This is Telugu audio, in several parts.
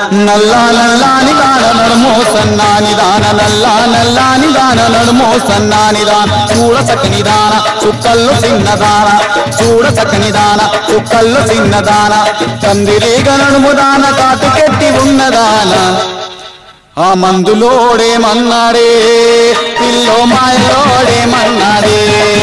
నల్లా నల్లాని దాన నడుమో సన్నాని దాన నల్లా నల్లాని దాన నడుమో సన్నాని దాన చూడ చక్కని దాన చుక్కల్లో చిన్నదాన చూడ చక్కని దాన చుక్కల్లో చిన్నదాన కందిరీగ నడుము దాన కాటుకెట్టి ఉన్నదాన ఆ మందులోడేమన్నాడే పిల్లో మాయలోడేమన్నాడే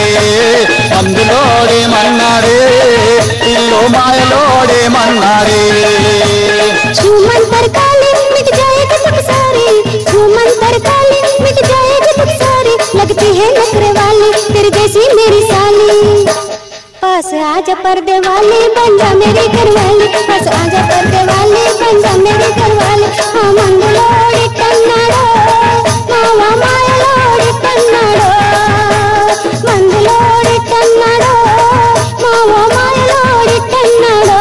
మందులోడేమన్నాడే పిల్లో మాయలోడేమన్నాడే झूमन पर काले मिट जाएगा सब सारे झूमन पर काले मिट जाएगा सब सारे लगती है नखरे वाली तेरे जैसी मेरी साली पास आजा पर्दे वाले बन जा मेरे घर वाले पास आजा पर्दे वाले बन जा मेरे घर वाले हाँ मंगलोड़ी कन्नाडो మావా మాయలోడి కన్నాడో మందులోడి కన్నాడో మావా మాయలోడి కన్నాడో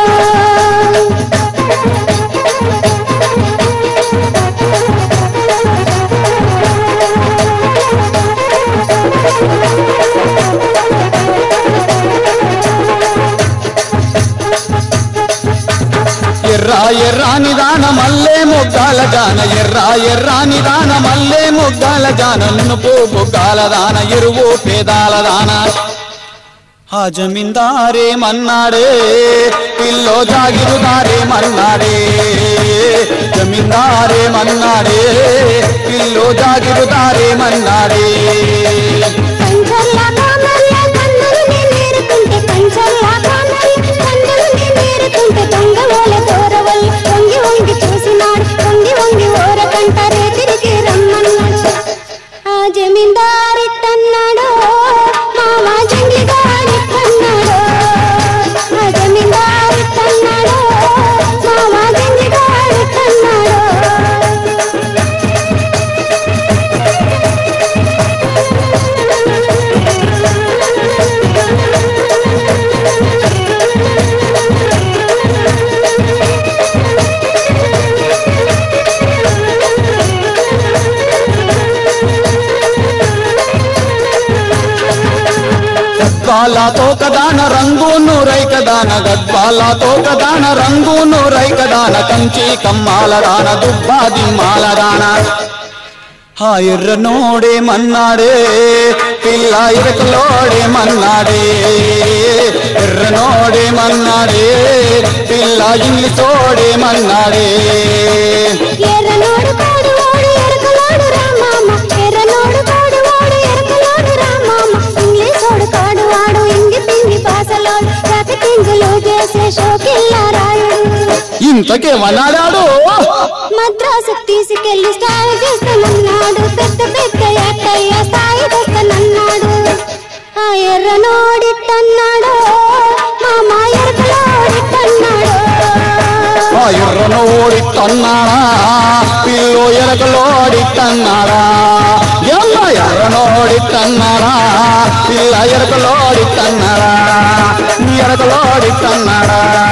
ఎర్ర ఎర్రాని దాన మల్లె మొగ్గాల జాన ఎర్ర ఎర్రాని దాన మల్లె మొగ్గాల జాన నునుపు బొగ్గాల దాన ఎరువు పేదాల దాన ఆ జమీందారే మన్నాడే పిల్లో జాగిరుదారే మన్నాడే జమీందారే మన్నాడే పిల్లో జాగిరుదారే మన్నాడే కంచర్లా కామర్లా కన్నుల్ని నేరుకుంటే కంచర్లా కామర్లా కన్నుల్ని నేరుకుంటే దొంగ ఓల దూరవల్ల వంగి వంగి చూసినాడు వంగి వంగి ఓరకంట రేతిరికి రమ్మన్నాడు ఆ జమీందారి తన్నాడు మావా జంగిగారి తన్నాడు ఆ జమీందారి తన్నాడు మావా జంగిగారి తన్నాడు గద్వాలతో కదాన రంగు నూరై కదాన గద్వాలతో కదాన రంగు నూరై కదాన కంచి కమ్మాల దాన దుబ్బాది మాల దాన ఆ ఎర్ర నోడే మన్నాడే పిల్ల ఇరకలోడే మన్నాడే ఎర్ర నోడే మన్నాడే పిల్ల ఇంగ్లీషోడే మన్నాడే ఎర్రనోడు కాడు వాడు ఎరకలాడు రామామ ఎర్రనోడు కాడు వాడు ఎరకలాడు రామామ ఇంగ్లీషోడు కాడు వాడు ఇంగి పింగి పాసలోడు రతి పింగులు చేసే షోకిల్లా రాయుడు ఇంతకేమన్నాడాడు మద్రాసు తీసుకెళ్లి స్థాయి చేస్తానన్నాడు పెద్ద పెద్ద ఎక్కయ్య స్థాయి తెస్తానన్నాడు ఆ ఎర్రనోడిట్టన్నాడు మామ ఎరకలోడిట్టన్నాడు ఆ ఎర్రనోడి తన్నాడా పిల్లో ఎరకలోడి తన్నాడా ఎల్ల ఎర్రనోడి తన్నాడా పిల్ల ఎరకలోడి తన్నాడా ఎరకలోడి తన్నాడా